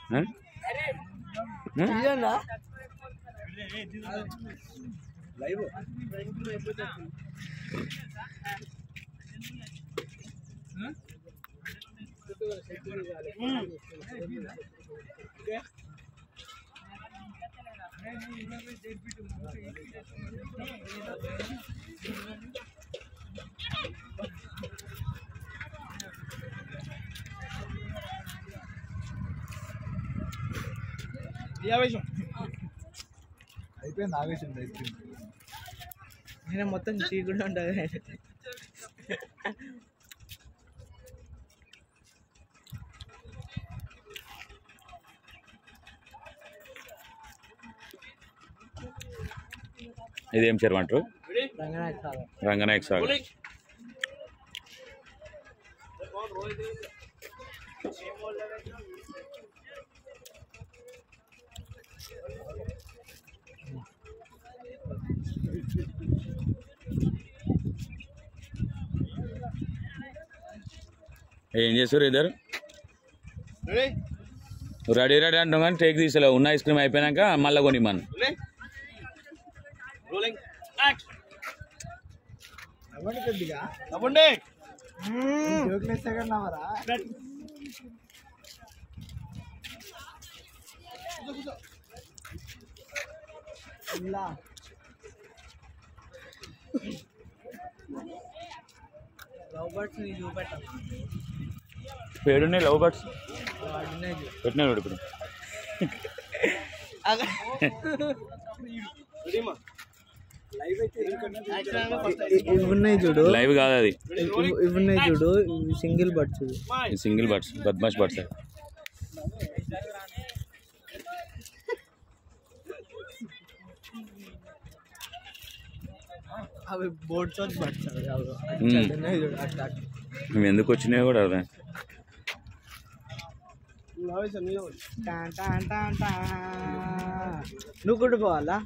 ఆ? ఆ? ఇదేనా అయిపోయింది ఆవేశం ఐస్ క్రీమ్ నేను మొత్తం చీకుండా ఉంటుంది ఇదేం చెరువు అంటారు రంగనాథ్ సాగర్ రంగనాయక సాగర్ ఏం చేస్తారు ఇద్దరు రెడీ రెడీ అంటాం కానీ టేక్ తీసలేవు ఉన్న ఐస్ క్రీమ్ అయిపోయినాక మళ్ళీ కొని మనం అవ్వండి కొద్దిగా తప్పండి జోకులు వేస్తే కన్నావరా ఇలా లవ్ బర్డ్స్ ని చూపెట్టాం పేడున్నాయి లవ్ బర్డ్స్ వాడినే పెట్టినాడు ఇప్పుడు ఇవి ఉన్నాయి చూడు లైవ్ కాదు అది ఇవి ఇవి ఉన్నాయి చూడు ఇవి సింగిల్ బర్డ్స్ ఇవి సింగిల్ బర్డ్స్ బద్మాష్ బర్డ్స్ అవి బోట్స్ ఆఫ్ బర్డ్స్ అవి అవి మ్మ్. అట్లా ఉన్నాయి చూడు అట్లా అట్లా. మేము ఎందుకు వచ్చినాయో కూడా అర్థం టాన్ టాన్ టాన్ టాన్. నువ్వు కూడా పోవాలా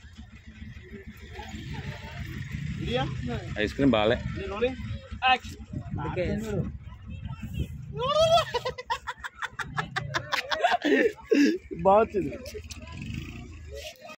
ఐస్ క్రీమ్ బాగాలే అందుకే బాగుంది